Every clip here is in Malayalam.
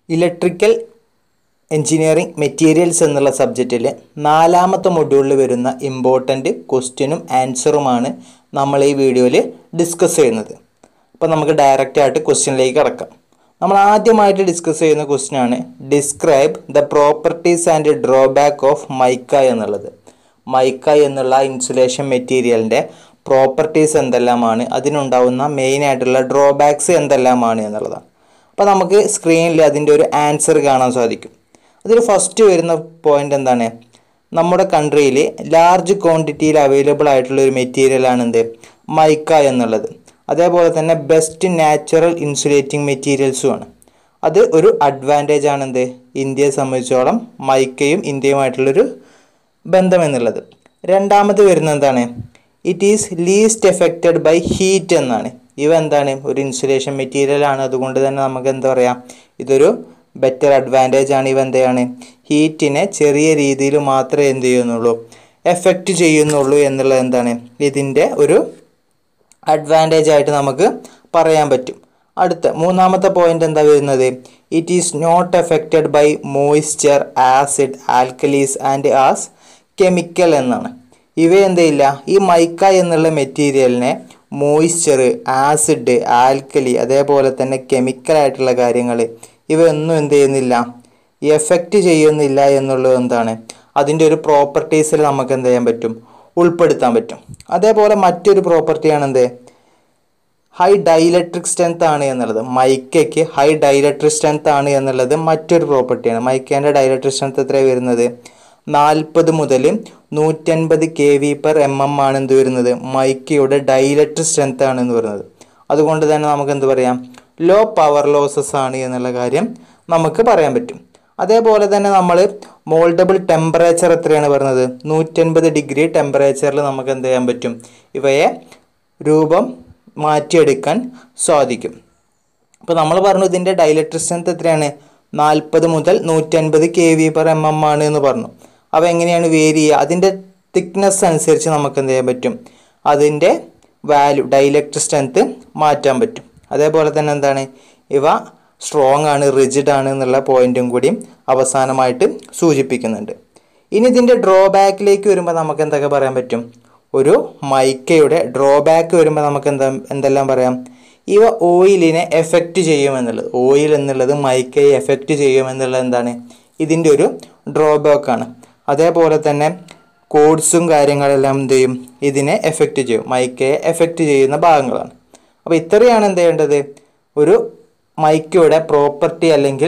ഇലക്ട്രിക്കൽ എഞ്ചിനീയറിംഗ് മെറ്റീരിയൽസ് എന്നുള്ള സബ്ജക്റ്റിൽ നാലാമത്തെ മൊഡ്യൂളിൽ വരുന്ന ഇമ്പോർട്ടൻ്റ് ക്വസ്റ്റ്യനും ആൻസറുമാണ് നമ്മൾ ഈ വീഡിയോയിൽ ഡിസ്കസ് ചെയ്യുന്നത് അപ്പോൾ നമുക്ക് ഡയറക്റ്റ് ആയിട്ട് ക്വസ്റ്റ്യനിലേക്ക് കടക്കാം നമ്മൾ ആദ്യമായിട്ട് ഡിസ്കസ് ചെയ്യുന്ന ക്വസ്റ്റ്യൻ ആണ് describe the properties and drawback of mica എന്നുള്ളത് മൈക്ക എന്നുള്ള ഇൻസുലേഷൻ മെറ്റീരിയലിൻ്റെ പ്രോപ്പർട്ടീസ് എന്തെല്ലാമാണ് അതിനുണ്ടാവുന്ന മെയിൻ ആയിട്ടുള്ള ഡ്രോബാക്സ് എന്തെല്ലാമാണ് എന്നുള്ളതാണ് അപ്പോൾ നമുക്ക് സ്ക്രീനിൽ അതിൻ്റെ ഒരു ആൻസർ കാണാൻ സാധിക്കും അതിൽ ഫസ്റ്റ് വരുന്ന പോയിന്റ് എന്താണ് നമ്മുടെ കൺട്രിയിൽ ലാർജ് ക്വാണ്ടിറ്റിയിൽ അവൈലബിൾ ആയിട്ടുള്ള ഒരു മെറ്റീരിയലാണ് എന്ത് മൈക്ക എന്നുള്ളത് അതേപോലെ തന്നെ ബെസ്റ്റ് നാച്ചുറൽ ഇൻസുലേറ്റിംഗ് മെറ്റീരിയൽസുമാണ് അത് ഒരു അഡ്വാൻറ്റേജ് ആണ് എന്ത് ഇന്ത്യയെ സംബന്ധിച്ചോളം മൈക്കയും ഇന്ത്യയുമായിട്ടുള്ളൊരു ബന്ധം എന്നുള്ളത് രണ്ടാമത് വരുന്നത് എന്താണ് it is least affected by heat എന്നാണ് ഇവ എന്താണ് ഒരു ഇൻസുലേഷൻ മെറ്റീരിയൽ ആണ് അതുകൊണ്ട് തന്നെ നമുക്ക് എന്താ പറയുക ഇതൊരു ബെറ്റർ അഡ്വാൻറ്റേജ് ആണ് ഇവ എന്താണ് ഹീറ്റിനെ ചെറിയ രീതിയിൽ മാത്രമേ എന്ത് ചെയ്യുന്നുള്ളൂ എഫക്റ്റ് ചെയ്യുന്നുള്ളൂ എന്നുള്ളത് എന്താണ് ഇതിൻ്റെ ഒരു അഡ്വാൻറ്റേജ് ആയിട്ട് നമുക്ക് പറയാൻ പറ്റും അടുത്ത മൂന്നാമത്തെ പോയിന്റ് എന്താ വരുന്നത് it is not affected by moisture acid alkalies and as chemical എന്നാണ് ഇവ എന്തില്ല ഈ മൈക്ക എന്നുള്ള മെറ്റീരിയലിനെ മോയ്സ്ചർ ആസിഡ് ആൽക്കലി അതേപോലെ തന്നെ കെമിക്കൽ ആയിട്ടുള്ള കാര്യങ്ങൾ ഇവയൊന്നും എന്ത് ചെയ്യുന്നില്ല എഫക്റ്റ് ചെയ്യുന്നില്ല എന്നുള്ളത് എന്താണ് അതിൻ്റെ ഒരു പ്രോപ്പർട്ടീസിൽ നമുക്ക് എന്ത് ചെയ്യാൻ പറ്റും ഉൾപ്പെടുത്താൻ പറ്റും അതേപോലെ മറ്റൊരു പ്രോപ്പർട്ടിയാണ് എന്ത് ഹൈ ഡൈലക്ട്രിക് സ്ട്രെങ്ത് ആണ് എന്നുള്ളത് മൈക്കയ്ക്ക് ഹൈ ഡൈലക്ട്രിക് സ്ട്രെങ്ത് ആണ് എന്നുള്ളത് മറ്റൊരു പ്രോപ്പർട്ടിയാണ് മൈക്കേൻ്റെ ഡൈലക്ട്രിക് സ്ട്രെങ്ത് എത്രയാണ് വരുന്നത് നാൽപ്പത് മുതൽ നൂറ്റൻപത് K V per M M ആണ് എന്ത് വരുന്നത് മൈക്കയുടെ ഡൈലക്ട്രിക് സ്ട്രെങ്ത് ആണ് എന്ന് പറയുന്നത് അതുകൊണ്ട് തന്നെ നമുക്ക് എന്ത് പറയാം ലോ പവർ ലോസസ് ആണ് എന്നുള്ള കാര്യം നമുക്ക് പറയാൻ പറ്റും അതേപോലെ തന്നെ നമ്മൾ മോൾഡബിൾ ടെമ്പറേച്ചർ എത്രയാണ് പറയുന്നത് നൂറ്റൻപത് ഡിഗ്രി ടെമ്പറേച്ചറിൽ നമുക്ക് എന്ത് ചെയ്യാൻ പറ്റും ഇവയെ രൂപം മാറ്റിയെടുക്കാൻ സാധിക്കും അപ്പോൾ നമ്മൾ പറഞ്ഞു ഇതിൻ്റെ ഡൈലക്ട്രിക് സ്ട്രെങ്ത് എത്രയാണ് നാൽപ്പത് മുതൽ നൂറ്റൻപത് K V per M M ആണ് എന്ന് പറഞ്ഞു അവ എങ്ങനെയാണ് വേരി ചെയ്യുക അതിൻ്റെ തിക്നെസ് അനുസരിച്ച് നമുക്ക് എന്ത് ചെയ്യാൻ പറ്റും അതിൻ്റെ വാല്യൂ ഡൈലക്ട്രിക് സ്ട്രെങ്ത് മാറ്റാൻ പറ്റും അതേപോലെ തന്നെ എന്താണ് ഇവ സ്ട്രോങ് ആണ് റിജിഡ് ആണ് എന്നുള്ള പോയിന്റും കൂടി അവസാനമായിട്ട് സൂചിപ്പിക്കുന്നുണ്ട് ഇനി ഇതിൻ്റെ ഡ്രോബാക്കിലേക്ക് വരുമ്പോൾ നമുക്ക് എന്തൊക്കെ പറയാൻ പറ്റും ഒരു മൈക്കയുടെ ഡ്രോബാക്ക് വരുമ്പോൾ നമുക്ക് എന്താ എന്തെല്ലാം പറയാം ഇവ ഓയിലിനെ എഫക്റ്റ് ചെയ്യുമെന്നുള്ളത് ഓയിൽ എന്നുള്ളത് മൈക്കയെ എഫക്റ്റ് ചെയ്യുമെന്നുള്ളത് എന്താണ് ഇതിൻ്റെ ഒരു ഡ്രോബാക്കാണ് അതേപോലെ തന്നെ കോഡ്സും കാര്യങ്ങളെല്ലാം എന്ത് ചെയ്യും ഇതിനെ എഫക്റ്റ് ചെയ്യും മൈക്കയെ എഫക്റ്റ് ചെയ്യുന്ന ഭാഗങ്ങളാണ് അപ്പോൾ ഇത്രയാണ് എന്ത് ചെയ്യേണ്ടത് ഒരു മൈക്കയുടെ പ്രോപ്പർട്ടി അല്ലെങ്കിൽ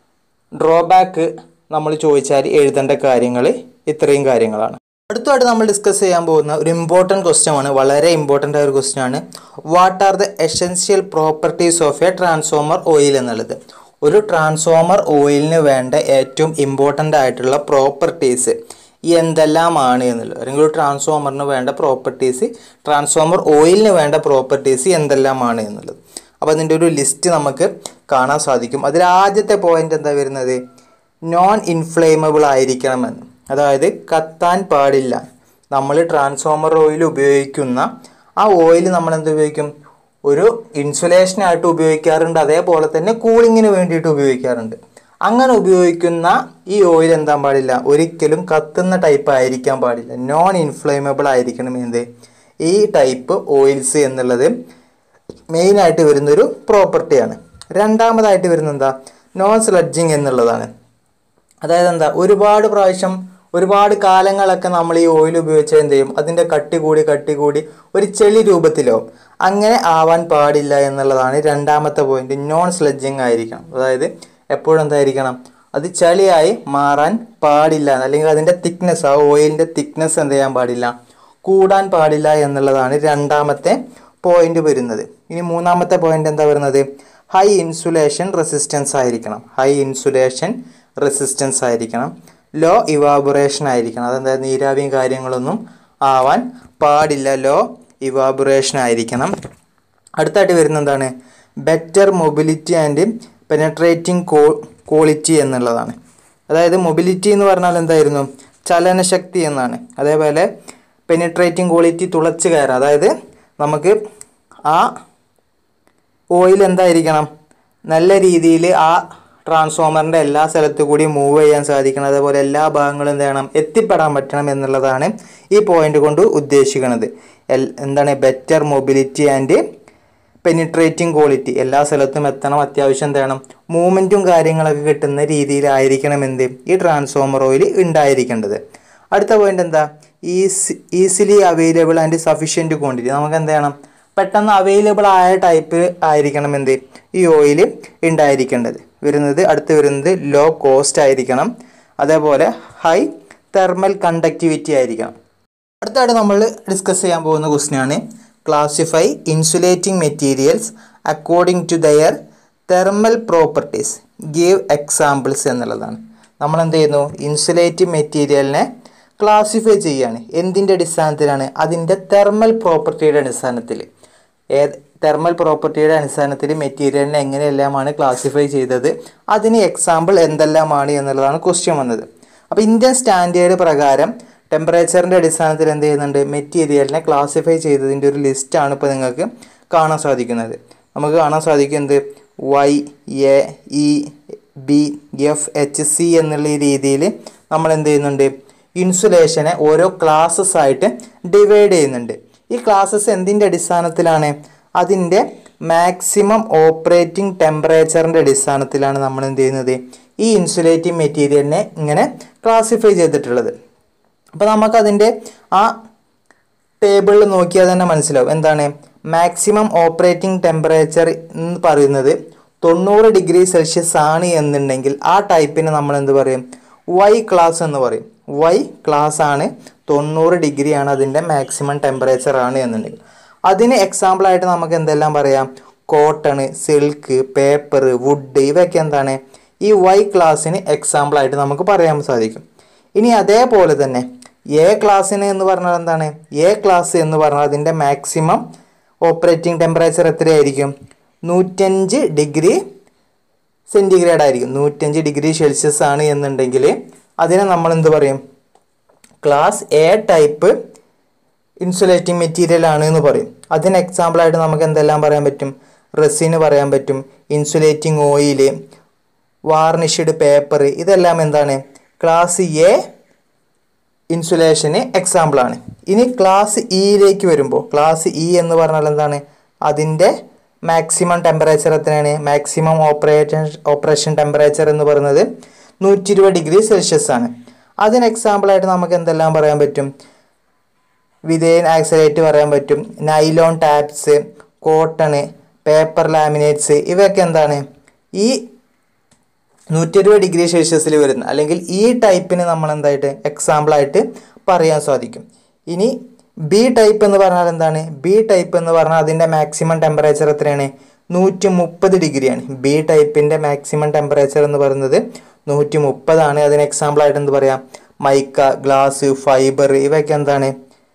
ഡ്രോബാക്ക് നമ്മൾ ചോദിച്ചാൽ എഴുതേണ്ട കാര്യങ്ങൾ ഇത്രയും കാര്യങ്ങളാണ് അടുത്തായിട്ട് നമ്മൾ ഡിസ്കസ് ചെയ്യാൻ പോകുന്ന ഒരു ഇമ്പോർട്ടൻറ്റ് ക്വസ്റ്റ്യൻ ആണ് വളരെ ഇമ്പോർട്ടൻ്റ് ആയ ഒരു ക്വസ്റ്റ്യൻ ആണ് what are the essential properties of a transformer oil എന്നുള്ളത് ഒരു ട്രാൻസ്ഫോമർ ഓയിലിന് വേണ്ട ഏറ്റവും ഇമ്പോർട്ടൻ്റ് ആയിട്ടുള്ള പ്രോപ്പർട്ടീസ് എന്തെല്ലാമാണ് എന്നുള്ളത് അല്ലെങ്കിൽ ഒരു ട്രാൻസ്ഫോമറിന് വേണ്ട പ്രോപ്പർട്ടീസ് ട്രാൻസ്ഫോമർ ഓയിലിന് വേണ്ട പ്രോപ്പർട്ടീസ് എന്തെല്ലാമാണ് എന്നുള്ളത് അപ്പോൾ അതിൻ്റെ ഒരു ലിസ്റ്റ് നമുക്ക് കാണാൻ സാധിക്കും അതിൽ ആദ്യത്തെ പോയിന്റ് എന്താ വരുന്നത് നോൺ ഇൻഫ്ലേമബിൾ ആയിരിക്കണമെന്ന് അതായത് കത്താൻ പാടില്ല നമ്മൾ ട്രാൻസ്ഫോമർ ഓയിൽ ഉപയോഗിക്കുന്ന ആ ഓയിൽ നമ്മൾ എന്ത് ഉപയോഗിക്കും ഒരു ഇൻസുലേഷനായിട്ട് ഉപയോഗിക്കാറുണ്ട് അതേപോലെ തന്നെ കൂളിങ്ങിന് വേണ്ടിയിട്ട് ഉപയോഗിക്കാറുണ്ട് അങ്ങനെ ഉപയോഗിക്കുന്ന ഈ ഓയിൽ എന്താൻ പാടില്ല ഒരിക്കലും കത്തുന്ന ടൈപ്പ് ആയിരിക്കാൻ പാടില്ല നോൺ ഇൻഫ്ലേമബിൾ ആയിരിക്കണം എന്ത് ഈ ടൈപ്പ് ഓയിൽസ് എന്നുള്ളത് മെയിനായിട്ട് വരുന്നൊരു പ്രോപ്പർട്ടിയാണ് രണ്ടാമതായിട്ട് വരുന്ന എന്താ നോൺ സ്ലഡ്ജിങ് എന്നുള്ളതാണ് അതായത് എന്താ ഒരുപാട് പ്രാവശ്യം ഒരുപാട് കാലങ്ങളൊക്കെ നമ്മൾ ഈ ഓയിൽ ഉപയോഗിച്ചാൽ എന്ത് ചെയ്യും അതിൻ്റെ കട്ടി കൂടി കട്ടി കൂടി ഒരു ചെളി രൂപത്തിലോ അങ്ങനെ ആവാൻ പാടില്ല എന്നുള്ളതാണ് രണ്ടാമത്തെ പോയിന്റ് നോൺ സ്ലഡ്ജിങ് ആയിരിക്കണം അതായത് എപ്പോഴും എന്തായിരിക്കണം അത് ചളിയായി മാറാൻ പാടില്ല അല്ലെങ്കിൽ അതിൻ്റെ തിക്നെസ് ആ ഓയിലിൻ്റെ തിക്നെസ് എന്ത് ചെയ്യാൻ പാടില്ല കൂടാൻ പാടില്ല എന്നുള്ളതാണ് രണ്ടാമത്തെ പോയിന്റ് വരുന്നത് ഇനി മൂന്നാമത്തെ പോയിന്റ് എന്താ വരുന്നത് ഹൈ ഇൻസുലേഷൻ റെസിസ്റ്റൻസ് ആയിരിക്കണം ഹൈ ഇൻസുലേഷൻ റെസിസ്റ്റൻസ് ആയിരിക്കണം ലോ ഇവാബുറേഷൻ ആയിരിക്കണം അതെന്താ നീരാവിയും കാര്യങ്ങളൊന്നും ആവാൻ പാടില്ല ലോ ഇവാബുറേഷൻ ആയിരിക്കണം അടുത്തായിട്ട് വരുന്ന എന്താണ് ബെറ്റർ മൊബിലിറ്റി ആൻഡ് പെനട്രേറ്റിംഗ് കോ ക്വാളിറ്റി എന്നുള്ളതാണ് അതായത് മൊബിലിറ്റി എന്ന് പറഞ്ഞാൽ എന്തായിരുന്നു ചലനശക്തി എന്നാണ് അതേപോലെ പെനിട്രേറ്റിംഗ് ക്വാളിറ്റി തുളച്ച് കയറാം അതായത് നമുക്ക് ആ ഓയിൽ എന്തായിരിക്കണം നല്ല രീതിയിൽ ആ ട്രാൻസ്ഫോമറിൻ്റെ എല്ലാ സ്ഥലത്തു കൂടി മൂവ് ചെയ്യാൻ സാധിക്കണം അതേപോലെ എല്ലാ ഭാഗങ്ങളും എന്ത് ചെയ്യണം എത്തിപ്പെടാൻ പറ്റണം എന്നുള്ളതാണ് ഈ പോയിന്റ് കൊണ്ട് ഉദ്ദേശിക്കുന്നത് എൽ എന്താണ് better mobility and penetrating quality എല്ലാ സ്ഥലത്തും എത്തണം അത്യാവശ്യം എന്ത് വേണം മൂവ്മെൻറ്റും കാര്യങ്ങളൊക്കെ കിട്ടുന്ന രീതിയിലായിരിക്കണം എന്ത് ഈ ട്രാൻസ്ഫോമർ ഓയിൽ ഉണ്ടായിരിക്കേണ്ടത് അടുത്ത പോയിന്റ് എന്താ easy easily available and sufficient quantity നമുക്ക് എന്ത് ചെയ്യണം പെട്ടെന്ന് അവൈലബിൾ ആയ ടൈപ്പ് ആയിരിക്കണം എന്ത് ഈ ഓയിൽ ഉണ്ടായിരിക്കേണ്ടത് വരുന്നത് അടുത്ത് വരുന്നത് ലോ കോസ്റ്റ് ആയിരിക്കണം അതേപോലെ ഹൈ തെർമൽ കണ്ടക്ടിവിറ്റി ആയിരിക്കണം അടുത്തായിട്ട് നമ്മൾ ഡിസ്കസ് ചെയ്യാൻ പോകുന്ന ക്വസ്റ്റ്യൻ ആണ് classify insulating materials according to their thermal properties give examples എന്നുള്ളതാണ് നമ്മൾ എന്ത് ചെയ്യുന്നു ഇൻസുലേറ്റിംഗ് മെറ്റീരിയലിനെ ക്ലാസിഫൈ ചെയ്യുകയാണ് എന്തിൻ്റെ അടിസ്ഥാനത്തിലാണ് അതിൻ്റെ തെർമൽ പ്രോപ്പർട്ടിയുടെ അടിസ്ഥാനത്തിൽ ഏത് തെർമൽ പ്രോപ്പർട്ടിയുടെ അടിസ്ഥാനത്തിൽ മെറ്റീരിയലിനെ എങ്ങനെയെല്ലാമാണ് ക്ലാസിഫൈ ചെയ്തത് അതിന് എക്സാമ്പിൾ എന്തെല്ലാമാണ് എന്നുള്ളതാണ് ക്വസ്റ്റ്യൻ വന്നത് അപ്പോൾ ഇന്ത്യൻ സ്റ്റാൻഡേർഡ് പ്രകാരം ടെമ്പറേച്ചറിൻ്റെ അടിസ്ഥാനത്തിൽ എന്ത് ചെയ്യുന്നുണ്ട് മെറ്റീരിയലിനെ ക്ലാസിഫൈ ചെയ്തതിൻ്റെ ഒരു ലിസ്റ്റാണ് ഇപ്പോൾ നിങ്ങൾക്ക് കാണാൻ സാധിക്കുന്നത് നമുക്ക് കാണാൻ സാധിക്കുന്നത് Y A E B F H C എന്നുള്ള ഈ രീതിയിൽ നമ്മൾ എന്ത് ചെയ്യുന്നുണ്ട് ഇൻസുലേഷനെ ഓരോ ക്ലാസ്സസ് ആയിട്ട് ഡിവൈഡ് ചെയ്യുന്നുണ്ട് ഈ ക്ലാസ്സസ് എന്തിൻ്റെ അടിസ്ഥാനത്തിലാണ് അതിൻ്റെ മാക്സിമം ഓപ്പറേറ്റിംഗ് ടെമ്പറേച്ചറിൻ്റെ അടിസ്ഥാനത്തിലാണ് നമ്മൾ എന്ത് ചെയ്യുന്നത് ഈ ഇൻസുലേറ്റിംഗ് മെറ്റീരിയലിനെ ഇങ്ങനെ ക്ലാസിഫൈ ചെയ്തിട്ടുള്ളത് അപ്പോൾ നമുക്കതിൻ്റെ ആ ടേബിളിൽ നോക്കിയാൽ തന്നെ മനസ്സിലാവും എന്താണ് മാക്സിമം ഓപ്പറേറ്റിംഗ് ടെമ്പറേച്ചർ എന്ന് പറയുന്നത് തൊണ്ണൂറ് ഡിഗ്രി സെൽഷ്യസ് ആണ് എന്നുണ്ടെങ്കിൽ ആ ടൈപ്പിന് നമ്മൾ എന്ത് പറയും വൈ ക്ലാസ് എന്ന് പറയും വൈ ക്ലാസ് ആണ് തൊണ്ണൂറ് ഡിഗ്രി ആണ് അതിൻ്റെ മാക്സിമം ടെമ്പറേച്ചർ ആണ് എന്നുണ്ടെങ്കിൽ അതിന് എക്സാമ്പിളായിട്ട് നമുക്ക് എന്തെല്ലാം പറയാം കോട്ടണ് സിൽക്ക് പേപ്പർ വുഡ് ഇവയൊക്കെ എന്താണ് ഈ വൈ ക്ലാസ്സിന് എക്സാമ്പിളായിട്ട് നമുക്ക് പറയാൻ സാധിക്കും ഇനി അതേപോലെ തന്നെ എ ക്ലാസ്സിന് എന്ന് പറഞ്ഞാൽ എന്താണ് എ ക്ലാസ് എന്ന് പറഞ്ഞാൽ അതിൻ്റെ മാക്സിമം ഓപ്പറേറ്റിംഗ് ടെമ്പറേച്ചർ എത്രയായിരിക്കും നൂറ്റഞ്ച് ഡിഗ്രി സെൻറ്റിഗ്രേഡ് ആയിരിക്കും നൂറ്റഞ്ച് ഡിഗ്രി സെൽഷ്യസ് ആണ് എന്നുണ്ടെങ്കിൽ അതിനെ നമ്മൾ എന്ത് പറയും class A type insulating material ആണ് എന്ന് പറയും അതിന് എക്സാമ്പിളായിട്ട് നമുക്ക് എന്തെല്ലാം പറയാൻ പറ്റും റെസിന് പറയാൻ പറ്റും ഇൻസുലേറ്റിംഗ് ഓയില് വാർണിഷ്ഡ് പേപ്പർ ഇതെല്ലാം എന്താണ് ക്ലാസ് എ ഇൻസുലേഷന് എക്സാമ്പിളാണ് ഇനി ക്ലാസ് ഇയിലേക്ക് വരുമ്പോൾ ക്ലാസ് ഇ എന്ന് പറഞ്ഞാൽ എന്താണ് അതിൻ്റെ മാക്സിമം ടെമ്പറേച്ചർ എത്രയാണ് മാക്സിമം ഓപ്പറേഷൻ ഓപ്പറേഷൻ ടെമ്പറേച്ചർ എന്ന് പറയുന്നത് നൂറ്റി ഇരുപത് ഡിഗ്രി സെൽഷ്യസ് ആണ് അതിന് എക്സാമ്പിളായിട്ട് നമുക്ക് എന്തെല്ലാം പറയാൻ പറ്റും വിധേയൻ ആക്സലേറ്റ് പറയാൻ പറ്റും nylon tapes cotton paper laminates ഇവയൊക്കെ എന്താണ് ഈ നൂറ്റി ഇരുപത് ഡിഗ്രി സെൽഷ്യസിൽ വരുന്ന അല്ലെങ്കിൽ ഈ ടൈപ്പിന് നമ്മൾ എന്തായിട്ട് എക്സാമ്പിളായിട്ട് പറയാൻ സാധിക്കും ഇനി ബി ടൈപ്പ് എന്ന് പറഞ്ഞാൽ എന്താണ് ബി ടൈപ്പ് എന്ന് പറഞ്ഞാൽ അതിൻ്റെ മാക്സിമം ടെമ്പറേച്ചർ എത്രയാണ് നൂറ്റി മുപ്പത് ഡിഗ്രിയാണ് ബി ടൈപ്പിൻ്റെ മാക്സിമം ടെമ്പറേച്ചർ എന്ന് പറയുന്നത് നൂറ്റി മുപ്പതാണ് അതിന് എക്സാമ്പിളായിട്ട് എന്ത് പറയാം മൈക്ക ഗ്ലാസ് ഫൈബർ ഇവയൊക്കെ എന്താണ്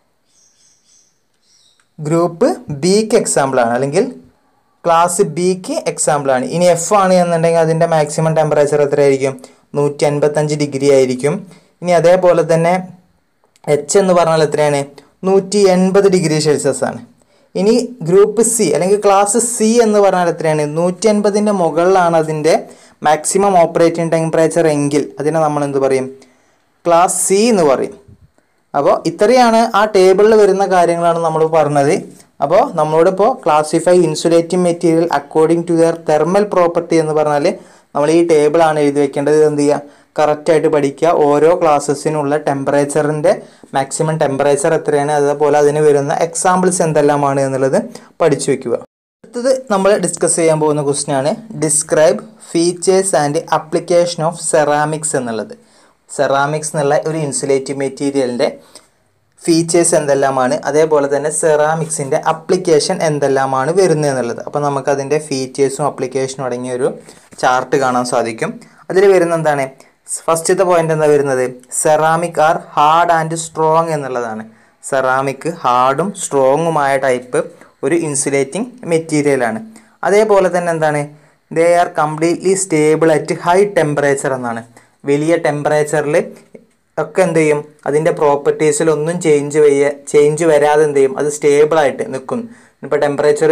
ഗ്രൂപ്പ് ബിക്ക് എക്സാമ്പിളാണ് അല്ലെങ്കിൽ ക്ലാസ് ബിക്ക് എക്സാമ്പിളാണ് ഇനി എഫ് ആണ് എന്നുണ്ടെങ്കിൽ അതിൻ്റെ മാക്സിമം ടെമ്പറേച്ചർ എത്രയായിരിക്കും നൂറ്റി അൻപത്തഞ്ച് ഡിഗ്രി ആയിരിക്കും ഇനി അതേപോലെ തന്നെ എച്ച് എന്ന് പറഞ്ഞാൽ എത്രയാണ് നൂറ്റി എൺപത് ഡിഗ്രി സെൽഷ്യസ് ആണ് ഇനി ഗ്രൂപ്പ് സി അല്ലെങ്കിൽ ക്ലാസ് സി എന്ന് പറഞ്ഞാൽ എത്രയാണ് നൂറ്റി അൻപതിൻ്റെ മുകളിലാണ് അതിൻ്റെ മാക്സിമം ഓപ്പറേറ്റിംഗ് ടെമ്പറേച്ചർ എങ്കിൽ അതിനെ നമ്മൾ എന്ത് പറയും ക്ലാസ് സി എന്ന് പറയും അപ്പോൾ ഇത്രയാണ് ആ ടേബിളിൽ വരുന്ന കാര്യങ്ങളാണ് നമ്മൾ പറഞ്ഞത് അപ്പോൾ നമ്മളോടിപ്പോൾ classify insulating material according to their thermal property എന്ന് പറഞ്ഞാൽ നമ്മൾ ഈ ടേബിളാണ് എഴുതി വെക്കേണ്ടത് ഇത് എന്ത് ചെയ്യുക കറക്റ്റായിട്ട് പഠിക്കുക ഓരോ ക്ലാസ്സസിനുള്ള ടെമ്പറേച്ചറിൻ്റെ മാക്സിമം ടെമ്പറേച്ചർ എത്രയാണ് അതേപോലെ അതിന് വരുന്ന എക്സാമ്പിൾസ് എന്തെല്ലാമാണ് എന്നുള്ളത് പഠിച്ചു വെക്കുക അടുത്തത് നമ്മൾ ഡിസ്കസ് ചെയ്യാൻ പോകുന്ന ക്വസ്റ്റ്യൻ ആണ് describe features and application of ceramics എന്നുള്ളത് സെറാമിക്സ് എന്നുള്ള ഒരു ഇൻസുലേറ്റീവ് മെറ്റീരിയലിൻ്റെ ഫീച്ചേഴ്സ് എന്തെല്ലാമാണ് അതേപോലെ തന്നെ സെറാമിക്സിൻ്റെ അപ്ലിക്കേഷൻ എന്തെല്ലാമാണ് വരുന്നത് എന്നുള്ളത് അപ്പോൾ നമുക്ക് അതിൻ്റെ ഫീച്ചേഴ്സും അപ്ലിക്കേഷനും അടങ്ങിയ ഒരു ചാർട്ട് കാണാൻ സാധിക്കും അതിൽ വരുന്ന എന്താണ് ഫസ്റ്റത്തെ പോയിന്റ് എന്താ വരുന്നത് ceramic are hard and strong എന്നുള്ളതാണ് സെറാമിക് ഹാർഡും സ്ട്രോങ്ങുമായ ടൈപ്പ് ഒരു ഇൻസുലേറ്റിംഗ് മെറ്റീരിയലാണ് അതേപോലെ തന്നെ എന്താണ് they are completely stable at high temperature എന്നാണ് വലിയ ടെമ്പറേച്ചറിൽ ഒക്കെ എന്ത് ചെയ്യും അതിൻ്റെ പ്രോപ്പർട്ടീസിൽ ഒന്നും ചേഞ്ച് വയ്യ ചേഞ്ച് വരാതെ എന്ത് ചെയ്യും അത് സ്റ്റേബിളായിട്ട് നിൽക്കും ഇപ്പോൾ ടെമ്പറേച്ചർ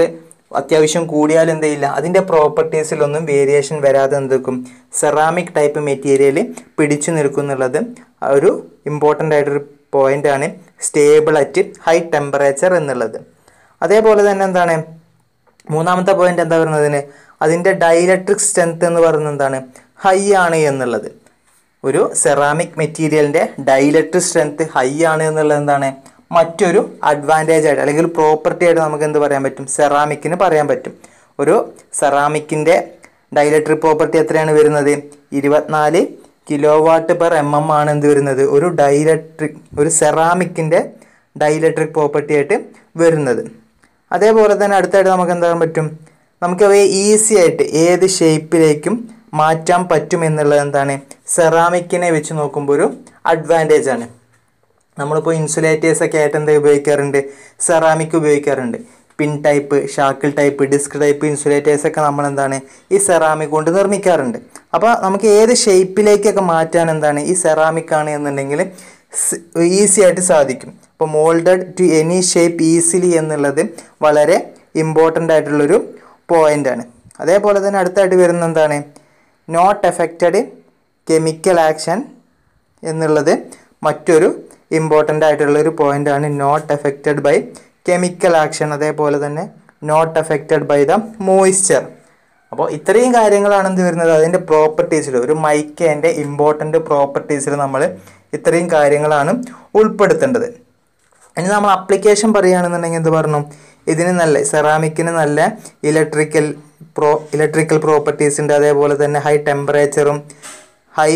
അത്യാവശ്യം കൂടിയാൽ എന്ത് ചെയ്യില്ല അതിൻ്റെ പ്രോപ്പർട്ടീസിലൊന്നും വേരിയേഷൻ വരാതെ എന്തെക്കും സെറാമിക് ടൈപ്പ് മെറ്റീരിയൽ പിടിച്ചു നിൽക്കും എന്നുള്ളത് ഒരു ഇമ്പോർട്ടൻ്റ് ആയിട്ടൊരു പോയിൻ്റാണ് സ്റ്റേബിൾ അറ്റ് ഹൈ ടെമ്പറേച്ചർ എന്നുള്ളത് അതേപോലെ തന്നെ എന്താണ് മൂന്നാമത്തെ പോയിന്റ് എന്താ പറയുന്നതിന് അതിൻ്റെ ഡൈലക്ട്രിക് സ്ട്രെങ്ത് എന്ന് പറയുന്നത് എന്താണ് ഹൈ ആണ് എന്നുള്ളത് ഒരു സെറാമിക് മെറ്റീരിയലിൻ്റെ ഡൈലക്ട്രിക് സ്ട്രെങ്ത് ഹൈ ആണ് എന്നുള്ളത് എന്താണ് മറ്റൊരു അഡ്വാൻറ്റേജ് ആയിട്ട് അല്ലെങ്കിൽ പ്രോപ്പർട്ടി ആയിട്ട് നമുക്ക് എന്ത് പറയാൻ പറ്റും സെറാമിക്കിന് പറയാൻ പറ്റും ഒരു സെറാമിക്കിൻ്റെ ഡൈലക്ട്രിക് പ്രോപ്പർട്ടി എത്രയാണ് വരുന്നത് ഇരുപത്തിനാല് kilo watt per M M ആണ് എന്ത് വരുന്നത് ഒരു ഡൈലക്ട്രിക് ഒരു സെറാമിക്കിൻ്റെ ഡൈലക്ട്രിക് പ്രോപ്പർട്ടി ആയിട്ട് വരുന്നത് അതേപോലെ തന്നെ അടുത്തായിട്ട് നമുക്ക് എന്താകാൻ പറ്റും നമുക്ക് അവയെ ഈസി ആയിട്ട് ഏത് ഷേപ്പിലേക്കും മാറ്റാൻ പറ്റും എന്നുള്ളത് എന്താണ് സെറാമിക്കിനെ വെച്ച് നോക്കുമ്പോൾ ഒരു അഡ്വാൻറ്റേജ് ആണ് നമ്മളിപ്പോൾ ഇൻസുലേറ്റേഴ്സ് ഒക്കെ ആയിട്ട് എന്താ ഉപയോഗിക്കാറുണ്ട് സെറാമിക് ഉപയോഗിക്കാറുണ്ട് pin type shackle type disc type insulators ഒക്കെ നമ്മൾ എന്താണ് ഈ സെറാമിക് കൊണ്ട് നിർമ്മിക്കാറുണ്ട് അപ്പോൾ നമുക്ക് ഏത് ഷേപ്പിലേക്കൊക്കെ മാറ്റാൻ എന്താണ് ഈ സെറാമിക് ആണ് എന്നുണ്ടെങ്കിൽ ഈസി ആയിട്ട് സാധിക്കും ഇപ്പോൾ moulded to any shape easily എന്നുള്ളത് വളരെ ഇമ്പോർട്ടൻ്റ് ആയിട്ടുള്ളൊരു പോയിൻ്റാണ് അതേപോലെ തന്നെ അടുത്തായിട്ട് വരുന്ന എന്താണ് നോട്ട് എഫക്റ്റഡ് കെമിക്കൽ ആക്ഷൻ എന്നുള്ളത് മറ്റൊരു ഇമ്പോർട്ടൻ്റ് ആയിട്ടുള്ള ഒരു പോയിൻ്റാണ് not affected by chemical action അതേപോലെ തന്നെ not affected by the moisture അപ്പോൾ ഇത്രയും കാര്യങ്ങളാണ് എന്ത് വരുന്നത് അതിൻ്റെ പ്രോപ്പർട്ടീസിൽ ഒരു മൈക്കേൻ്റെ ഇമ്പോർട്ടൻ്റ് പ്രോപ്പർട്ടീസിൽ നമ്മൾ ഇത്രയും കാര്യങ്ങളാണ് ഉൾപ്പെടുത്തേണ്ടത് ഇനി നമ്മൾ അപ്ലിക്കേഷൻ പറയുകയാണെന്നുണ്ടെങ്കിൽ എന്ത് പറഞ്ഞു ഇതിന് നല്ല സെറാമിക്കിന് നല്ല ഇലക്ട്രിക്കൽ പ്രോ ഇലക്ട്രിക്കൽ പ്രോപ്പർട്ടീസ് ഉണ്ട് അതേപോലെ തന്നെ ഹൈ ടെമ്പറേച്ചറും ഹൈ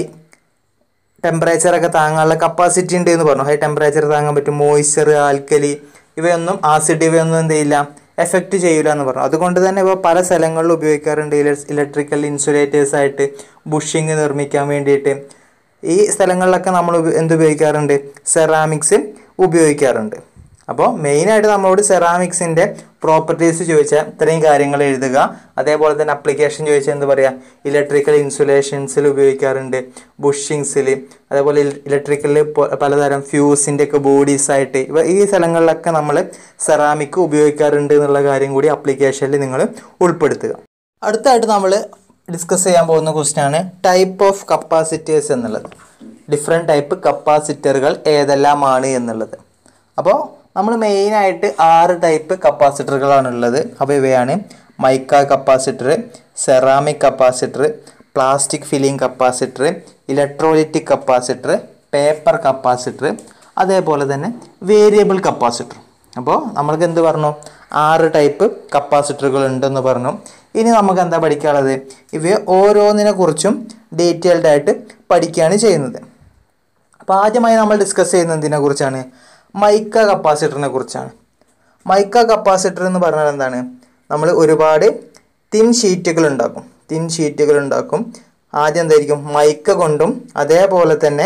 ടെമ്പറേച്ചറൊക്കെ താങ്ങാനുള്ള കപ്പാസിറ്റി ഉണ്ട് എന്ന് പറഞ്ഞു ഹൈ ടെമ്പറേച്ചർ താങ്ങാൻ പറ്റും മോയ്സ്ചർ ആൽക്കലി ഇവയൊന്നും ആസിഡ് ഇവയൊന്നും എന്ത് ചെയ്യില്ല എഫക്റ്റ് ചെയ്യില്ല എന്ന് പറഞ്ഞു അതുകൊണ്ട് തന്നെ ഇപ്പോൾ പല സ്ഥലങ്ങളിലും ഉപയോഗിക്കാറുണ്ട് ഇലക്ട്രിക്കൽ ഇൻസുലേറ്റേഴ്സ് ആയിട്ട് ബുഷിങ് നിർമ്മിക്കാൻ വേണ്ടിയിട്ട് ഈ സ്ഥലങ്ങളിലൊക്കെ നമ്മൾ ഉപ- എന്ത് ഉപയോഗിക്കാറുണ്ട് സെറാമിക്സ് ഉപയോഗിക്കാറുണ്ട് അപ്പോൾ മെയിനായിട്ട് നമ്മളോട് സെറാമിക്സിൻ്റെ പ്രോപ്പർട്ടീസ് ചോദിച്ചാൽ ഇത്രയും കാര്യങ്ങൾ എഴുതുക അതേപോലെ തന്നെ അപ്ലിക്കേഷൻ ചോദിച്ചാൽ എന്ത് പറയുക ഇലക്ട്രിക്കൽ ഇൻസുലേഷൻസിൽ ഉപയോഗിക്കാറുണ്ട് ബുഷിങ്സിൽ അതേപോലെ ഇലക്ട്രിക്കലിൽ പലതരം ഫ്യൂസിൻ്റെ ഒക്കെ ബോഡീസ് ആയിട്ട് ഇവ ഈ സ്ഥലങ്ങളിലൊക്കെ നമ്മൾ സെറാമിക് ഉപയോഗിക്കാറുണ്ട് എന്നുള്ള കാര്യം കൂടി അപ്ലിക്കേഷനിൽ നിങ്ങൾ ഉൾപ്പെടുത്തുക അടുത്തായിട്ട് നമ്മൾ ഡിസ്കസ് ചെയ്യാൻ പോകുന്ന ക്വസ്റ്റ്യൻ ആണ് ടൈപ്പ് ഓഫ് കപ്പാസിറ്റേഴ്സ് എന്നുള്ളത് ഡിഫറെൻറ്റ് ടൈപ്പ് കപ്പാസിറ്ററുകൾ ഏതെല്ലാമാണ് എന്നുള്ളത് അപ്പോൾ നമ്മൾ മെയിനായിട്ട് ആറ് ടൈപ്പ് കപ്പാസിറ്ററുകളാണ് ഉള്ളത് അപ്പോൾ ഇവയാണ് mica capacitor ceramic capacitor plastic filling capacitor electrolytic capacitor paper capacitor അതേപോലെ തന്നെ വേരിയബിൾ കപ്പാസിറ്റർ അപ്പോൾ നമ്മൾക്ക് എന്ത് പറഞ്ഞു ആറ് ടൈപ്പ് കപ്പാസിറ്ററുകൾ ഉണ്ടെന്ന് പറഞ്ഞു ഇനി നമുക്ക് എന്താ പഠിക്കാനുള്ളത് ഇവ ഓരോന്നിനെ കുറിച്ചും ഡീറ്റെയിൽഡ് ആയിട്ട് പഠിക്കുകയാണ് ചെയ്യുന്നത് അപ്പോൾ ആദ്യമായി നമ്മൾ ഡിസ്കസ് ചെയ്യുന്നത് എന്തിനെ കുറിച്ചാണ് മൈക്ക കപ്പാസിറ്ററിനെ കുറിച്ചാണ് മൈക്ക കപ്പാസിറ്റർ എന്ന് പറഞ്ഞാൽ എന്താണ് നമ്മൾ ഒരുപാട് തിൻ ഷീറ്റുകൾ ഉണ്ടാക്കും തിൻ ഷീറ്റുകൾ ഉണ്ടാക്കും ആദ്യം എന്തായിരിക്കും മൈക്ക കൊണ്ടും അതേപോലെ തന്നെ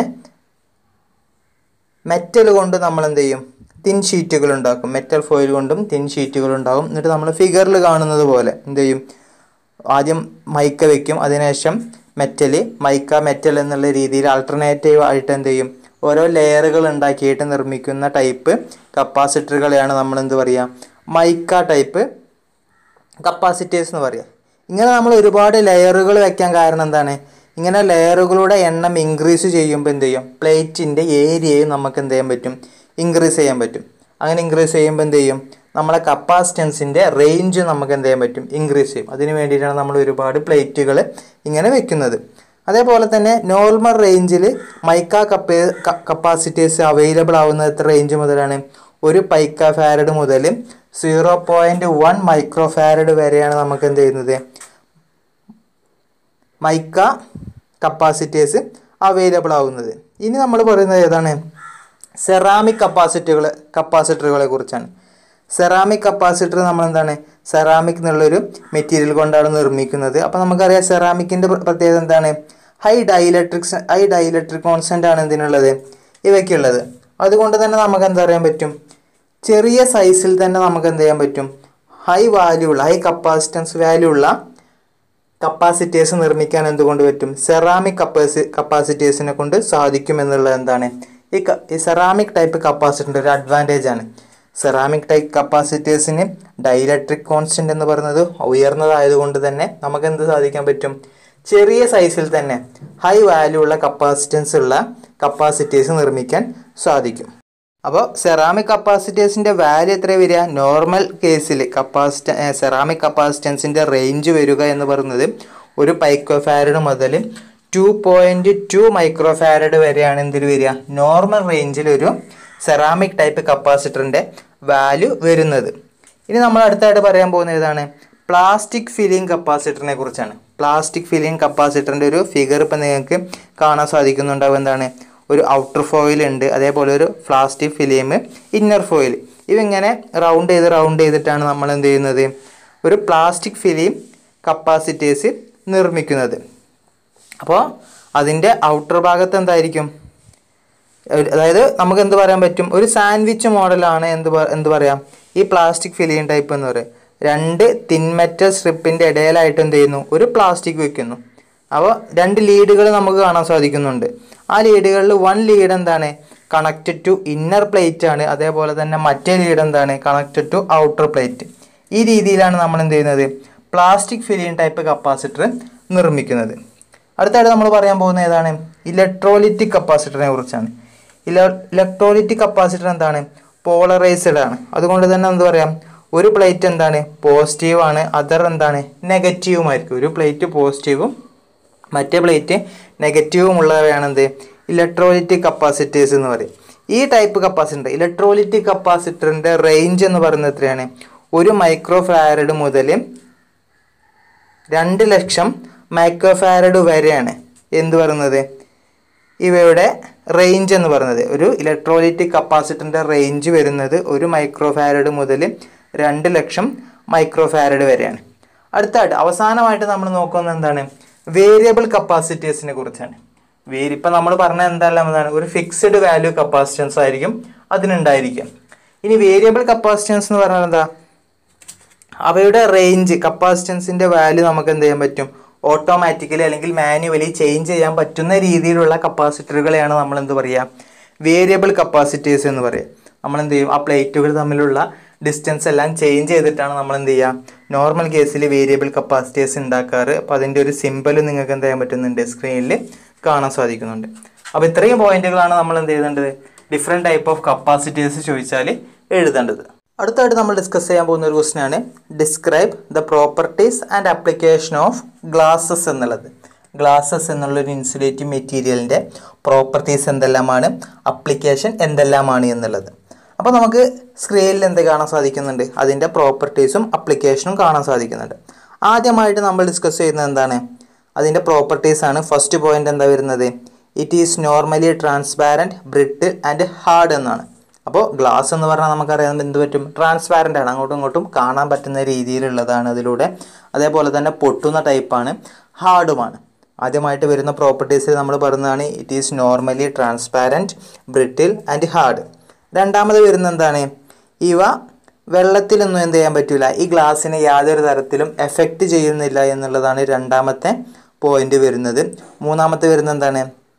മെറ്റൽ കൊണ്ട് നമ്മൾ എന്ത് ചെയ്യും തിൻ ഷീറ്റുകൾ ഉണ്ടാക്കും മെറ്റൽ ഫോയിൽ കൊണ്ടും തിൻ ഷീറ്റുകൾ ഉണ്ടാകും എന്നിട്ട് നമ്മൾ ഫിഗറിൽ കാണുന്നത് പോലെ എന്ത് ചെയ്യും ആദ്യം മൈക്ക വെക്കും അതിനുശേഷം മെറ്റൽ മൈക്ക മെറ്റൽ എന്നുള്ള രീതിയിൽ ആൾട്ടർനേറ്റീവ് ആയിട്ട് എന്ത് ചെയ്യും ഓരോ ലെയറുകൾ ഉണ്ടാക്കിയിട്ട് നിർമ്മിക്കുന്ന ടൈപ്പ് കപ്പാസിറ്ററുകളെയാണ് നമ്മൾ എന്ത് പറയുക മൈക്ക ടൈപ്പ് കപ്പാസിറ്റേഴ്സ് എന്ന് പറയുക ഇങ്ങനെ നമ്മൾ ഒരുപാട് ലെയറുകൾ വെക്കാൻ കാരണം എന്താണ് ഇങ്ങനെ ലെയറുകളുടെ എണ്ണം ഇൻക്രീസ് ചെയ്യുമ്പോൾ എന്ത് ചെയ്യും പ്ലേറ്റിൻ്റെ ഏരിയയും നമുക്ക് എന്ത് ചെയ്യാൻ പറ്റും ഇൻക്രീസ് ചെയ്യാൻ പറ്റും അങ്ങനെ ഇൻക്രീസ് ചെയ്യുമ്പോൾ എന്ത് ചെയ്യും നമ്മളെ കപ്പാസിറ്റൻസിൻ്റെ റേഞ്ച് നമുക്ക് എന്ത് ചെയ്യാൻ പറ്റും ഇൻക്രീസ് ചെയ്യും അതിന് വേണ്ടിയിട്ടാണ് നമ്മൾ ഒരുപാട് പ്ലേറ്റുകൾ ഇങ്ങനെ വെക്കുന്നത് അതേപോലെ തന്നെ നോർമൽ റേഞ്ചിൽ മൈക്ക കപ്പേ കപ്പാസിറ്റേഴ്സ് അവൈലബിൾ ആവുന്ന എത്ര റേഞ്ച് മുതലാണ് ഒരു പൈക്ക ഫാരഡ് മുതൽ zero point one micro farad വരെയാണ് നമുക്ക് എന്ത് ചെയ്യുന്നത് മൈക്ക കപ്പാസിറ്റേഴ്സ് അവൈലബിൾ ആവുന്നത് ഇനി നമ്മൾ പറയുന്നത് ഏതാണ് സെറാമിക് കപ്പാസിറ്ററുകൾ കപ്പാസിറ്ററുകളെ കുറിച്ചാണ് സെറാമിക് കപ്പാസിറ്റർ നമ്മൾ എന്താണ് സെറാമിക് എന്നുള്ളൊരു മെറ്റീരിയൽ കൊണ്ടാണ് നിർമ്മിക്കുന്നത് അപ്പോൾ നമുക്കറിയാം സെറാമിക്കിൻ്റെ പ്രത്യേകത എന്താണ് high dielectric high dielectric constant ആണ് എന്തിനുള്ളത് ഇവയ്ക്കുള്ളത് അതുകൊണ്ട് തന്നെ നമുക്ക് എന്താ പറയാൻ പറ്റും ചെറിയ സൈസിൽ തന്നെ നമുക്ക് എന്ത് ചെയ്യാൻ പറ്റും ഹൈ വാല്യൂ ഉള്ള ഹൈ കപ്പാസിറ്റൻസ് വാല്യൂ ഉള്ള കപ്പാസിറ്റേഴ്സ് നിർമ്മിക്കാൻ എന്തുകൊണ്ട് പറ്റും സെറാമിക് കപ്പാസി കപ്പാസിറ്റേഴ്സിനെ കൊണ്ട് സാധിക്കും എന്നുള്ളത് എന്താണ് ഈ ക- ഈ സെറാമിക് ടൈപ്പ് കപ്പാസിറ്ററിൻ്റെ ഒരു അഡ്വാൻറ്റേജ് ആണ് സെറാമിക് ടൈപ്പ് കപ്പാസിറ്റേഴ്സിന് ഡൈലക്ട്രിക് കോൺസ്റ്റന്റ് എന്ന് പറയുന്നത് ഉയർന്നതായതുകൊണ്ട് തന്നെ നമുക്ക് എന്ത് സാധിക്കാൻ പറ്റും ചെറിയ സൈസിൽ തന്നെ ഹൈ വാല്യൂ ഉള്ള കപ്പാസിറ്റൻസ് ഉള്ള കപ്പാസിറ്റേഴ്സ് നിർമ്മിക്കാൻ സാധിക്കും അപ്പോൾ സെറാമിക് കപ്പാസിറ്റേഴ്സിൻ്റെ വാല്യൂ എത്ര വരിക നോർമൽ കേസിൽ കപ്പാസിറ്റ സെറാമിക് കപ്പാസിറ്റൻസിൻ്റെ റേഞ്ച് വരിക എന്ന് പറയുന്നത് ഒരു പൈക്കോഫാരഡ് മുതൽ ടു പോയിൻറ്റ് ടു മൈക്രോഫാരഡ് വരെയാണ് എന്തിൽ വരിക നോർമൽ റേഞ്ചിൽ ഒരു സെറാമിക് ടൈപ്പ് കപ്പാസിറ്ററിൻ്റെ വാല്യൂ വരുന്നത് ഇനി നമ്മൾ അടുത്തായിട്ട് പറയാൻ പോകുന്നത് ഏതാണ് പ്ലാസ്റ്റിക് ഫില്ലിംഗ് കപ്പാസിറ്ററിനെ കുറിച്ചാണ് പ്ലാസ്റ്റിക് ഫില്ലിംഗ് കപ്പാസിറ്ററിൻ്റെ ഒരു ഫിഗർ ഇപ്പം നിങ്ങൾക്ക് കാണാൻ സാധിക്കുന്നുണ്ടാവും എന്താണ് ഒരു ഔട്ടർ ഫോയിൽ ഉണ്ട് അതേപോലെ ഒരു പ്ലാസ്റ്റിക് ഫിലിം ഇന്നർ ഫോയിൽ ഇവങ്ങനെ റൗണ്ട് ചെയ്ത് റൗണ്ട് ചെയ്തിട്ടാണ് നമ്മൾ എന്ത് ചെയ്യുന്നത് ഒരു പ്ലാസ്റ്റിക് ഫിലിം കപ്പാസിറ്റേഴ്സ് നിർമ്മിക്കുന്നത് അപ്പോൾ അതിൻ്റെ ഔട്ടർ ഭാഗത്ത് എന്തായിരിക്കും ഒരു- അതായത് നമുക്ക് എന്ത് പറയാൻ പറ്റും ഒരു സാൻഡ്വിച്ച് മോഡലാണ് എന്ത് പ- എന്ത് പറയാം ഈ പ്ലാസ്റ്റിക് ഫിലിം ടൈപ്പ് എന്ന് പറയും രണ്ട് തിൻമെറ്റൽ സ്ട്രിപ്പിൻ്റെ ഇടയിലായിട്ട് എന്ത് ചെയ്യുന്നു ഒരു പ്ലാസ്റ്റിക് വെക്കുന്നു അപ്പോൾ രണ്ട് ലീഡുകൾ നമുക്ക് കാണാൻ സാധിക്കുന്നുണ്ട് ആ ലീഡുകളിൽ വൺ ലീഡ് എന്താണ് കണക്റ്റഡ് ടു ഇന്നർ പ്ലേറ്റ് ആണ് അതേപോലെ തന്നെ മറ്റേ ലീഡ് എന്താണ് കണക്റ്റഡ് ടു ഔട്ടർ പ്ലേറ്റ് ഈ രീതിയിലാണ് നമ്മൾ എന്ത് ചെയ്യുന്നത് പ്ലാസ്റ്റിക് ഫിലിം ടൈപ്പ് കപ്പാസിറ്റർ നിർമ്മിക്കുന്നത് അടുത്തായിട്ട് നമ്മൾ പറയാൻ പോകുന്ന ഏതാണ് ഇലക്ട്രോലിറ്റിക് കപ്പാസിറ്ററിനെ കുറിച്ചാണ് ഇല ഇലക്ട്രോലിറ്റിക് കപ്പാസിറ്റർ എന്താണ് പോളറൈസ്ഡ് ആണ് അതുകൊണ്ട് തന്നെ എന്ത് പറയാം ഒരു പ്ലേറ്റ് എന്താണ് പോസിറ്റീവ് ആണ് അതർ എന്താണ് നെഗറ്റീവുമായിരിക്കും ഒരു പ്ലേറ്റ് പോസിറ്റീവും മറ്റേ പ്ലേറ്റ് നെഗറ്റീവും ഉള്ളവയാണ് എന്ത് ഇലക്ട്രോലിറ്റിക് കപ്പാസിറ്റേഴ്സ് എന്ന് പറയും ഈ ടൈപ്പ് കപ്പാസിറ്റർ ഇലക്ട്രോലിറ്റിക് കപ്പാസിറ്ററിൻ്റെ റേഞ്ച് എന്ന് പറയുന്നത് എത്രയാണ് ഒരു മൈക്രോ ഫാരഡ് മുതൽ രണ്ട് ലക്ഷം മൈക്രോഫാരഡ് വരെയാണ് എന്ത് പറയുന്നത് ഇവയുടെ റേഞ്ച് എന്ന് പറയുന്നത് ഒരു ഇലക്ട്രോലിറ്റിക് കപ്പാസിറ്ററിൻ്റെ റേഞ്ച് വരുന്നത് ഒരു മൈക്രോഫാരഡ് മുതൽ രണ്ട് ലക്ഷം മൈക്രോഫാരഡ് വരെയാണ് അടുത്തായിട്ട് അവസാനമായിട്ട് നമ്മൾ നോക്കുന്നത് എന്താണ് വേരിയബിൾ കപ്പാസിറ്റേഴ്സിനെ കുറിച്ചാണ് വേരി ഇപ്പം നമ്മൾ പറഞ്ഞ എന്തെല്ലാം എന്താണ് ഒരു ഫിക്സഡ് വാല്യൂ കപ്പാസിറ്റൻസ് ആയിരിക്കും അതിനുണ്ടായിരിക്കും ഇനി വേരിയബിൾ കപ്പാസിറ്റൻസ് എന്ന് പറഞ്ഞാൽ എന്താ അവയുടെ റേഞ്ച് കപ്പാസിറ്റൻസിൻ്റെ വാല്യൂ നമുക്ക് എന്ത് ചെയ്യാൻ പറ്റും ഓട്ടോമാറ്റിക്കലി അല്ലെങ്കിൽ മാനുവലി ചേഞ്ച് ചെയ്യാൻ പറ്റുന്ന രീതിയിലുള്ള കപ്പാസിറ്ററുകളെയാണ് നമ്മൾ എന്ത് പറയുക വേരിയബിൾ കപ്പാസിറ്റേഴ്സ് എന്ന് പറയുക നമ്മൾ എന്ത് ചെയ്യും ആ പ്ലേറ്റുകൾ തമ്മിലുള്ള ഡിസ്റ്റൻസ് എല്ലാം ചേഞ്ച് ചെയ്തിട്ടാണ് നമ്മൾ എന്ത് ചെയ്യുക നോർമൽ കേസിൽ വേരിയബിൾ കപ്പാസിറ്റേഴ്സ് ഉണ്ടാക്കാറ് അപ്പോൾ അതിൻ്റെ ഒരു സിമ്പൽ നിങ്ങൾക്ക് എന്ത് ചെയ്യാൻ പറ്റുന്നുണ്ട് സ്ക്രീനിൽ കാണാൻ സാധിക്കുന്നുണ്ട് അപ്പോൾ ഇത്രയും പോയിന്റുകളാണ് നമ്മൾ എന്ത് ചെയ്യേണ്ടത് ഡിഫറെൻറ്റ് ടൈപ്പ് ഓഫ് കപ്പാസിറ്റേഴ്സ് ചോദിച്ചാൽ എഴുതേണ്ടത് അടുത്തായിട്ട് നമ്മൾ ഡിസ്കസ് ചെയ്യാൻ പോകുന്ന ഒരു ക്വസ്റ്റ്യൻ ആണ് describe the properties and application of glasses എന്നുള്ളത് ഗ്ലാസസ് എന്നുള്ളൊരു ഇൻസുലേറ്റീവ് മെറ്റീരിയലിൻ്റെ പ്രോപ്പർട്ടീസ് എന്തെല്ലാമാണ് അപ്ലിക്കേഷൻ എന്തെല്ലാമാണ് എന്നുള്ളത് അപ്പോൾ നമുക്ക് സ്ക്രീനിൽ എന്ത് കാണാൻ സാധിക്കുന്നുണ്ട് അതിൻ്റെ പ്രോപ്പർട്ടീസും അപ്ലിക്കേഷനും കാണാൻ സാധിക്കുന്നുണ്ട് ആദ്യമായിട്ട് നമ്മൾ ഡിസ്കസ് ചെയ്യുന്നത് എന്താണ് അതിൻ്റെ പ്രോപ്പർട്ടീസ് ആണ് ഫസ്റ്റ് പോയിന്റ് എന്താ വരുന്നത് it is normally transparent brittle and hard എന്നാണ് അപ്പോൾ ഗ്ലാസ് എന്ന് പറഞ്ഞാൽ നമുക്കറിയാൻ എന്ത് പറ്റും ട്രാൻസ്പാരൻ്റ് ആണ് അങ്ങോട്ടും ഇങ്ങോട്ടും കാണാൻ പറ്റുന്ന രീതിയിലുള്ളതാണ് അതിലൂടെ അതേപോലെ തന്നെ പൊട്ടുന്ന ടൈപ്പാണ് ഹാർഡുമാണ് ആദ്യമായിട്ട് വരുന്ന പ്രോപ്പർട്ടീസിൽ നമ്മൾ പറയുന്നതാണ് it is normally transparent brittle and hard രണ്ടാമത് വരുന്ന എന്താണ് ഇവ വെള്ളത്തിലൊന്നും എന്ത് ചെയ്യാൻ പറ്റില്ല ഈ ഗ്ലാസ്സിനെ യാതൊരു തരത്തിലും എഫക്റ്റ് ചെയ്യുന്നില്ല എന്നുള്ളതാണ് രണ്ടാമത്തെ പോയിന്റ് വരുന്നത് മൂന്നാമത്തെ വരുന്ന എന്താണ്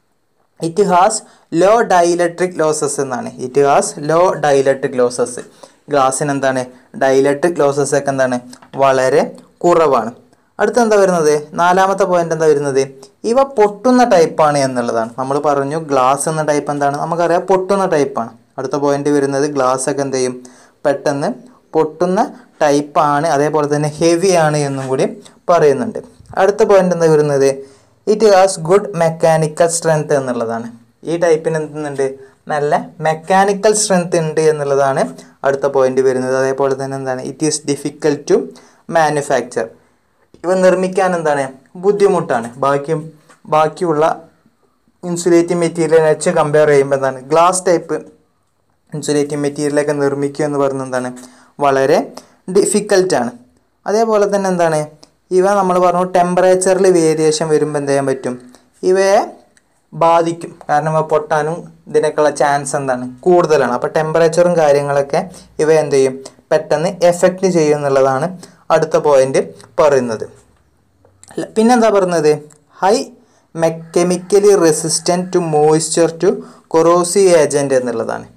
it has low dielectric losses എന്നാണ് it has low dielectric losses ഗ്ലാസ്സിന് എന്താണ് ഡൈലക്ട്രിക് ലോസസ് ഒക്കെ എന്താണ് വളരെ കുറവാണ് അടുത്ത എന്താ വരുന്നത് നാലാമത്തെ പോയിന്റ് എന്താ വരുന്നത് ഇവ പൊട്ടുന്ന ടൈപ്പാണ് എന്നുള്ളതാണ് നമ്മൾ പറഞ്ഞു ഗ്ലാസ് എന്ന ടൈപ്പ് എന്താണ് നമുക്കറിയാം പൊട്ടുന്ന ടൈപ്പാണ് അടുത്ത പോയിന്റ് വരുന്നത് ഗ്ലാസ് ഒക്കെ എന്ത് ചെയ്യും പെട്ടെന്ന് പൊട്ടുന്ന ടൈപ്പാണ് അതേപോലെ തന്നെ ഹെവി ആണ് എന്നും കൂടി പറയുന്നുണ്ട് അടുത്ത പോയിന്റ് എന്താ വരുന്നത് it has good mechanical strength എന്നുള്ളതാണ് ഈ ടൈപ്പിന് എന്തുണ്ട് നല്ല മെക്കാനിക്കൽ സ്ട്രെങ്ത് ഉണ്ട് എന്നുള്ളതാണ് അടുത്ത പോയിന്റ് വരുന്നത് അതേപോലെ തന്നെ എന്താണ് it is difficult to manufacture ഇവ നിർമ്മിക്കാൻ എന്താണ് ബുദ്ധിമുട്ടാണ് ബാക്കി ബാക്കിയുള്ള ഇൻസുലേറ്റിംഗ് മെറ്റീരിയലിനെ വെച്ച് കമ്പയർ ചെയ്യുമ്പോൾ എന്താണ് ഗ്ലാസ് ടൈപ്പ് ഇൻസുലേറ്റിംഗ് മെറ്റീരിയലൊക്കെ നിർമ്മിക്കുക എന്ന് പറയുന്നത് എന്താണ് വളരെ ഡിഫിക്കൽട്ടാണ് അതേപോലെ തന്നെ എന്താണ് ഇവ നമ്മൾ പറഞ്ഞു ടെമ്പറേച്ചറിൽ വേരിയേഷൻ വരുമ്പോൾ എന്ത് ചെയ്യാൻ പറ്റും ഇവയെ ബാധിക്കും കാരണം ഇവ പൊട്ടാനും ഇതിനൊക്കെയുള്ള ചാൻസ് എന്താണ് കൂടുതലാണ് അപ്പോൾ ടെമ്പറേച്ചറും കാര്യങ്ങളൊക്കെ ഇവ എന്ത് ചെയ്യും പെട്ടെന്ന് എഫക്റ്റ് ചെയ്യും എന്നുള്ളതാണ് അടുത്ത പോയിന്റ് പറയുന്നത് അല്ല, പിന്നെന്താ പറയുന്നത് high chemically resistant to moisture to corrosive agent എന്നുള്ളതാണ്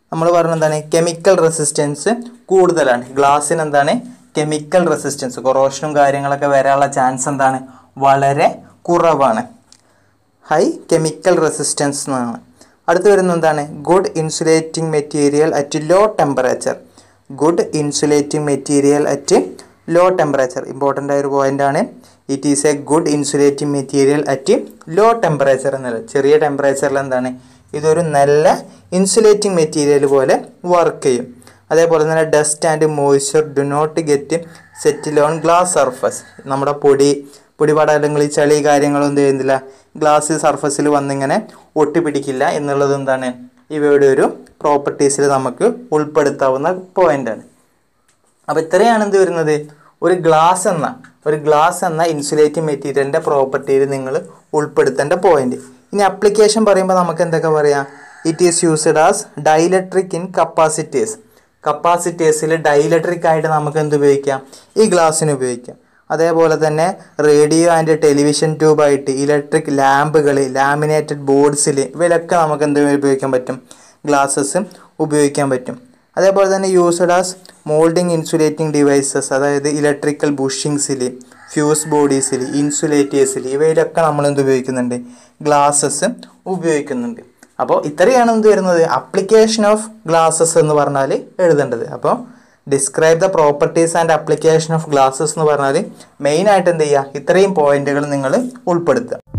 നമ്മൾ പറഞ്ഞ എന്താണ് കെമിക്കൽ റെസിസ്റ്റൻസ് കൂടുതലാണ് ഗ്ലാസ്സിന് എന്താണ് കെമിക്കൽ റെസിസ്റ്റൻസ് കൊറോഷനും കാര്യങ്ങളൊക്കെ വരാനുള്ള ചാൻസ് എന്താണ് വളരെ കുറവാണ് ഹൈ കെമിക്കൽ റെസിസ്റ്റൻസ് എന്നാണ് അടുത്ത് വരുന്ന എന്താണ് good insulating material at low temperature good insulating material at low temperature important ആയ ഒരു പോയിന്റ് ആണ് it is a good insulating material at low temperature എന്നുള്ളത് ചെറിയ ടെമ്പറേച്ചറിൽ എന്താണ് ഇതൊരു നല്ല ഇൻസുലേറ്റിംഗ് മെറ്റീരിയൽ പോലെ വർക്ക് ചെയ്യും അതേപോലെ തന്നെ dust and moisture do not get settle on glass surface നമ്മുടെ പൊടി പൊടിപടലങ്ങൾ ഈ ചളി കാര്യങ്ങളൊന്നും ചെയ്യുന്നില്ല ഗ്ലാസ് സർഫസിൽ വന്നിങ്ങനെ ഒട്ടിപ്പിടിക്കില്ല എന്നുള്ളത് എന്താണ് ഇവയുടെ ഒരു പ്രോപ്പർട്ടീസിൽ നമുക്ക് ഉൾപ്പെടുത്താവുന്ന പോയിന്റാണ് അപ്പോൾ ഇത്രയാണ് എന്ത് വരുന്നത് ഒരു ഗ്ലാസ് എന്ന ഒരു ഗ്ലാസ് എന്ന ഇൻസുലേറ്റിംഗ് മെറ്റീരിയലിൻ്റെ പ്രോപ്പർട്ടിയിൽ നിങ്ങൾ ഉൾപ്പെടുത്തേണ്ട പോയിന്റ് ഇനി അപ്ലിക്കേഷൻ പറയുമ്പോൾ നമുക്ക് എന്തൊക്കെ പറയാം it is used as dielectric in capacitors കപ്പാസിറ്റേഴ്സിൽ ഡൈലക്ട്രിക് ആയിട്ട് നമുക്ക് എന്ത് ഉപയോഗിക്കാം ഈ ഗ്ലാസ്സിന് ഉപയോഗിക്കാം അതേപോലെ തന്നെ റേഡിയോ ആൻഡ് ടെലിവിഷൻ ട്യൂബായിട്ട് ഇലക്ട്രിക് ലാമ്പുകൾ ലാമിനേറ്റഡ് ബോർഡ്സിൽ ഇവയിലൊക്കെ നമുക്ക് എന്ത് ഉപയോഗിക്കാൻ പറ്റും ഗ്ലാസ്സസ് ഉപയോഗിക്കാൻ പറ്റും അതേപോലെ തന്നെ used as moulding insulating devices അതായത് ഇലക്ട്രിക്കൽ ബുഷിങ്സിൽ ഫ്യൂസ് ബോഡീസിൽ ഇൻസുലേറ്റേഴ്സിൽ ഇവയിലൊക്കെ നമ്മൾ എന്ത് ഉപയോഗിക്കുന്നുണ്ട് ഗ്ലാസ്സസ് ഉപയോഗിക്കുന്നുണ്ട് അപ്പോൾ ഇത്രയാണ് എന്ത് വരുന്നത് അപ്ലിക്കേഷൻ ഓഫ് ഗ്ലാസ്സസ് എന്ന് പറഞ്ഞാൽ എഴുതേണ്ടത് അപ്പോൾ describe the properties and application of glasses എന്ന് പറഞ്ഞാൽ മെയിനായിട്ട് എന്ത് ചെയ്യുക ഇത്രയും പോയിന്റുകൾ നിങ്ങൾ ഉൾപ്പെടുത്തുക